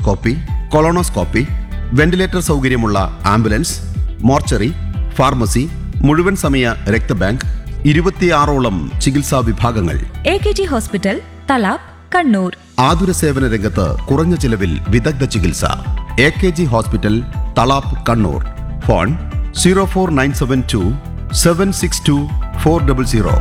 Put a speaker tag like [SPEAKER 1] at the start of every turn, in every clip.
[SPEAKER 1] endoscopy colonoscopy ventilator സൗകര്യമുള്ള ambulance mortuary pharmacy മുഴുവൻ സമയ രക്തബാങ്ക് ഇരുപത്തിയാറോളം ചികിത്സാ വിഭാഗങ്ങൾ
[SPEAKER 2] A K G hospital Thalap Kannur
[SPEAKER 1] ആതുര സേവന രംഗത്ത് കുറഞ്ഞ ചിലവിൽ വിദഗ്ധ ചികിത്സ A K G hospital Thalap Kannur phone zero four nine seven two seven six two four double zero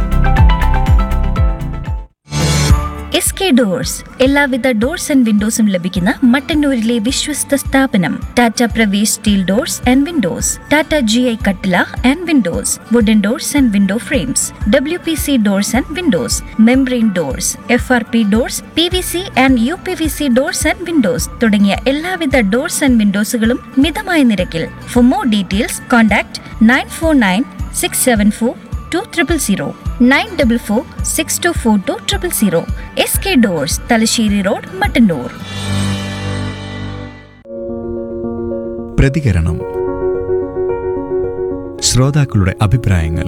[SPEAKER 3] S K doors എല്ലാവിധ ഡോർസ് ആൻഡ് വിൻഡോസും ലഭിക്കുന്ന മട്ടന്നൂരിലെ വിശ്വസ്ത സ്ഥാപനം Tata Pravesh steel doors and windows Tata G I കട്ടില and windows wooden doors and window frames W P C doors and windows membrane doors F R P doors P V C and U P V C doors and windows തുടങ്ങിയ എല്ലാവിധ doors and വിൻഡോസുകളും മിതമായ നിരക്കിൽ for more details contact nine four nine six seven four two triple zero nine double four six two four two triple zero S K doors Thalassery road Mattannur
[SPEAKER 4] പ്രതികരണം ശ്രോതാക്കളുടെ അഭിപ്രായങ്ങൾ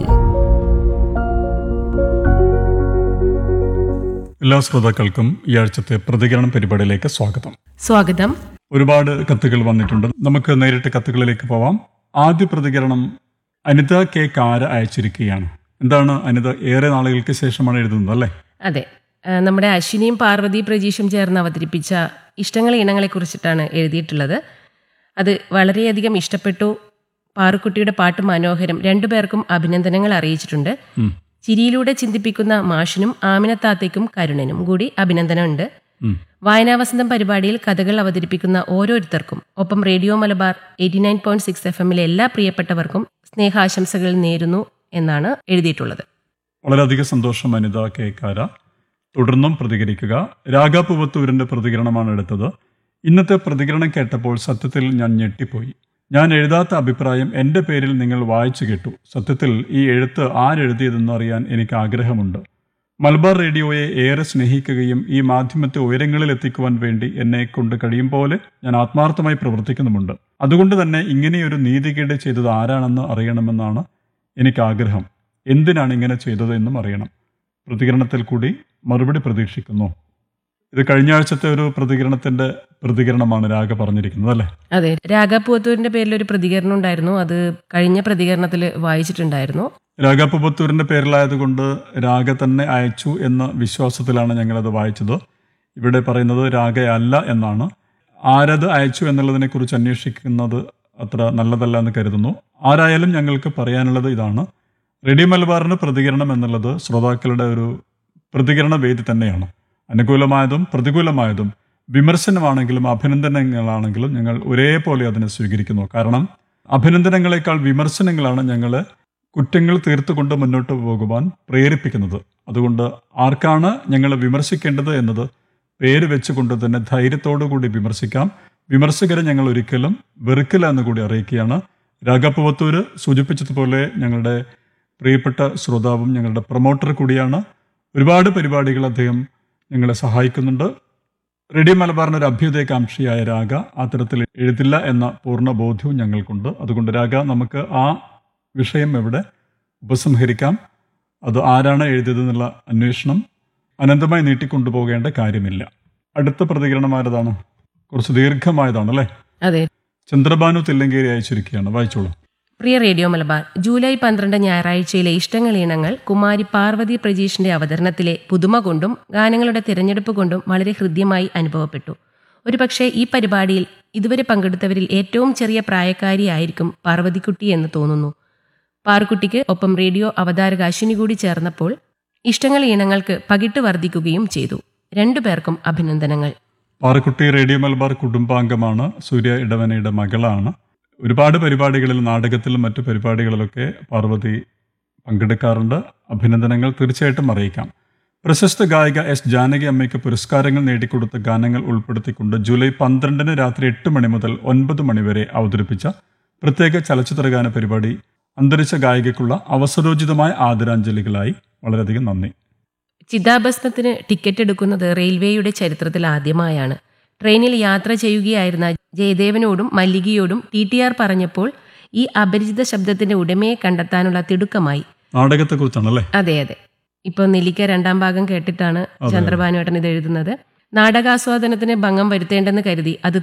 [SPEAKER 5] എല്ലാ ശ്രോതാക്കൾക്കും ഈ ആഴ്ചത്തെ പ്രതികരണം പരിപാടിയിലേക്ക് സ്വാഗതം
[SPEAKER 6] സ്വാഗതം
[SPEAKER 5] ഒരുപാട് കത്തുകൾ വന്നിട്ടുണ്ട് നമുക്ക് നേരിട്ട് കത്തുകളിലേക്ക് പോവാം ആദ്യ പ്രതികരണം അനിത കെ കാര അയച്ചിരിക്കുകയാണ് എന്താണ് അനിത ഏറെ നാളുകൾക്ക് ശേഷമാണ് എഴുതുന്നത് അല്ലേ
[SPEAKER 6] അതെ ആ, നമ്മുടെ അശ്വിനിയും പാർവതി പ്രജീഷും ചേർന്ന് അവതരിപ്പിച്ച ഇഷ്ടങ്ങളെ ഇനങ്ങളെ കുറിച്ചിട്ടാണ് എഴുതിയിട്ടുള്ളത് അത് വളരെയധികം ഇഷ്ടപ്പെട്ടു പാറുക്കുട്ടിയുടെ പാട്ട് മനോഹരം രണ്ടുപേർക്കും അഭിനന്ദനങ്ങൾ അറിയിച്ചിട്ടുണ്ട് ചിരിയിലൂടെ ചിന്തിപ്പിക്കുന്ന മാഷിനും ആമിനത്താത്തയ്ക്കും കരുണനും കൂടി അഭിനന്ദനമുണ്ട് വായനാവസന്തം പരിപാടിയിൽ കഥകൾ അവതരിപ്പിക്കുന്ന ഓരോരുത്തർക്കും ഒപ്പം radio Malabar eighty nine point six F എമ്മിലെ എല്ലാ പ്രിയപ്പെട്ടവർക്കും സ്നേഹാശംസകൾ നേരുന്നു എന്നാണ് എഴുതിയിട്ടുള്ളത്
[SPEAKER 5] വളരെയധികം സന്തോഷം അനിത കെ കാര തുടർന്നും പ്രതികരിക്കുക രാഗ പുവത്തൂരിന്റെ പ്രതികരണമാണ് എടുത്തത് ഇന്നത്തെ പ്രതികരണം കേട്ടപ്പോൾ സത്യത്തിൽ ഞാൻ ഞെട്ടിപ്പോയി ഞാൻ എഴുതാത്ത അഭിപ്രായം എൻ്റെ പേരിൽ നിങ്ങൾ വായിച്ചു കേട്ടു സത്യത്തിൽ ഈ എഴുത്ത് ആരെഴുതിയതെന്ന് അറിയാൻ എനിക്ക് ആഗ്രഹമുണ്ട് മലബാർ റേഡിയോയെ ഏറെ സ്നേഹിക്കുകയും ഈ മാധ്യമത്തെ ഉയരങ്ങളിൽ എത്തിക്കുവാൻ വേണ്ടി എന്നെ കൊണ്ട് കഴിയും പോലെ ഞാൻ ആത്മാർത്ഥമായി പ്രവർത്തിക്കുന്നുമുണ്ട് അതുകൊണ്ട് തന്നെ ഇങ്ങനെയൊരു നീതികേട് ചെയ്തത് ആരാണെന്ന് അറിയണമെന്നാണ് എനിക്ക് ആഗ്രഹം എന്തിനാണ് ഇങ്ങനെ ചെയ്തത് എന്നും അറിയണം പ്രതികരണത്തിൽ കൂടി മറുപടി പ്രതീക്ഷിക്കുന്നു ഇത് കഴിഞ്ഞ ആഴ്ചത്തെ ഒരു പ്രതികരണത്തിന്റെ പ്രതികരണമാണ് രാഗ പറഞ്ഞിരിക്കുന്നത് അല്ലേ
[SPEAKER 6] അതെ രാഗാപൂത്തൂരിന്റെ പേരിൽ ഒരു പ്രതികരണം ഉണ്ടായിരുന്നു അത് കഴിഞ്ഞ പ്രതികരണത്തിൽ വായിച്ചിട്ടുണ്ടായിരുന്നു
[SPEAKER 5] രാഗ പുബത്തൂരിന്റെ പേരിലായതുകൊണ്ട് രാഗ തന്നെ അയച്ചു എന്ന വിശ്വാസത്തിലാണ് ഞങ്ങളത് വായിച്ചത് ഇവിടെ പറയുന്നത് രാഗയല്ല എന്നാണ് ആരത് അയച്ചു എന്നുള്ളതിനെ കുറിച്ച് അന്വേഷിക്കുന്നത് അത്ര നല്ലതല്ല എന്ന് കരുതുന്നു ആരായാലും ഞങ്ങൾക്ക് പറയാനുള്ളത് ഇതാണ് റെഡി മലബാറിന് പ്രതികരണം എന്നുള്ളത് ശ്രോതാക്കളുടെ ഒരു പ്രതികരണ വേദി തന്നെയാണ് അനുകൂലമായതും പ്രതികൂലമായതും വിമർശനമാണെങ്കിലും അഭിനന്ദനങ്ങളാണെങ്കിലും ഞങ്ങൾ ഒരേപോലെ അതിനെ സ്വീകരിക്കുന്നു കാരണം അഭിനന്ദനങ്ങളെക്കാൾ വിമർശനങ്ങളാണ് ഞങ്ങളെ കുറ്റങ്ങൾ തീർത്തുകൊണ്ട് മുന്നോട്ട് പോകുവാൻ പ്രേരിപ്പിക്കുന്നത് അതുകൊണ്ട് ആർക്കാണ് ഞങ്ങളെ വിമർശിക്കേണ്ടത് എന്നത് പേര് വെച്ചുകൊണ്ട് തന്നെ ധൈര്യത്തോടു കൂടി വിമർശിക്കാം വിമർശകരെ ഞങ്ങൾ ഒരിക്കലും വെറുക്കില്ല എന്ന് കൂടി അറിയിക്കുകയാണ് രാഗപ്പുവത്തൂര് സൂചിപ്പിച്ചതുപോലെ ഞങ്ങളുടെ പ്രിയപ്പെട്ട ശ്രോതാവും ഞങ്ങളുടെ പ്രൊമോട്ടർ കൂടിയാണ് ഒരുപാട് പരിപാടികൾ അദ്ദേഹം ഞങ്ങളെ സഹായിക്കുന്നുണ്ട് റേഡിയോ മലബാറിന് ഒരു അഭ്യുദയകാംക്ഷിയായ രാഗ അത്തരത്തിൽ എഴുതില്ല എന്ന പൂർണ്ണ ബോധ്യവും ഞങ്ങൾക്കുണ്ട് അതുകൊണ്ട് രാഗ നമുക്ക് ആ വിഷയം എവിടെ ഉപസംഹരിക്കാം അത് ആരാണ് എഴുതിയതെന്നുള്ള അന്വേഷണം അനന്തമായി നീട്ടിക്കൊണ്ടുപോകേണ്ട കാര്യമില്ല അടുത്ത പ്രതികരണം ആരതാണ് കുറച്ച് ദീർഘമായതാണ് അല്ലേ
[SPEAKER 6] അതെ
[SPEAKER 5] ചന്ദ്രബാനു തില്ലങ്കേരി അയച്ചിരിക്കുകയാണ് വായിച്ചോളൂ
[SPEAKER 6] പ്രിയ റേഡിയോ മലബാർ ജൂലൈ പന്ത്രണ്ട് ഞായറാഴ്ചയിലെ ഇഷ്ടങ്ങൾ ഇനങ്ങൾ കുമാരി പാർവതി പ്രജീഷിന്റെ അവതരണത്തിലെ പുതുമ കൊണ്ടും ഗാനങ്ങളുടെ തിരഞ്ഞെടുപ്പ് കൊണ്ടും വളരെ ഹൃദ്യമായി അനുഭവപ്പെട്ടു ഒരുപക്ഷെ ഈ പരിപാടിയിൽ ഇതുവരെ പങ്കെടുത്തവരിൽ ഏറ്റവും ചെറിയ പ്രായക്കാരിയായിരിക്കും പാർവതിക്കുട്ടി എന്ന് തോന്നുന്നു പാറുക്കുട്ടിക്ക് ഒപ്പം റേഡിയോ അവതാരക അശ്വിനി കൂടി ചേർന്നപ്പോൾ ഇഷ്ടങ്ങൾ ഇനങ്ങൾക്ക് പകിട്ട് വർദ്ധിക്കുകയും ചെയ്തു രണ്ടുപേർക്കും അഭിനന്ദനങ്ങൾ
[SPEAKER 5] പാറക്കുട്ടി റേഡിയോ മലബാർ കുടുംബാംഗമാണ് സൂര്യ ഇടവനയുടെ മകളാണ് ഒരുപാട് പരിപാടികളിൽ നാടകത്തിലും മറ്റു പരിപാടികളിലൊക്കെ പാർവതി പങ്കെടുക്കാറുണ്ട് അഭിനന്ദനങ്ങൾ തീർച്ചയായിട്ടും അറിയിക്കാം പ്രശസ്ത ഗായിക എസ് ജാനകി അമ്മയ്ക്ക് പുരസ്കാരങ്ങൾ നേടിക്കൊടുത്ത ഗാനങ്ങൾ ഉൾപ്പെടുത്തിക്കൊണ്ട് ജൂലൈ പന്ത്രണ്ടിന് രാത്രി എട്ട് മണി മുതൽ ഒൻപത് മണി വരെ അവതരിപ്പിച്ച പ്രത്യേക ചലച്ചിത്ര ഗാന പരിപാടി അന്തരിച്ച ഗായികയ്ക്കുള്ള അവസരോചിതമായ ആദരാഞ്ജലികളായി വളരെയധികം നന്ദി
[SPEAKER 6] ചിതാഭസ്മത്തിന് ടിക്കറ്റ് എടുക്കുന്നത് റെയിൽവേയുടെ ചരിത്രത്തിൽ ആദ്യമായാണ് ട്രെയിനിൽ യാത്ര ചെയ്യുകയായിരുന്ന ജയദേവനോടും മല്ലികയോടും ടി ടി ആർ പറഞ്ഞപ്പോൾ ഈ അപരിചിത ശബ്ദത്തിന്റെ ഉടമയെ കണ്ടെത്താനുള്ള തിടുക്കമായി
[SPEAKER 5] നാടകത്തെക്കുറിച്ചാണല്ലേ
[SPEAKER 6] അതെ അതെ ഇപ്പൊ നെല്ലിക്ക രണ്ടാം ഭാഗം കേട്ടിട്ടാണ് ചന്ദ്രഭാനുവേട്ടൻ ഇത് എഴുതുന്നത് നാടകാസ്വാദനത്തിന് ഭംഗം വരുത്തേണ്ടെന്ന് കരുതി അത്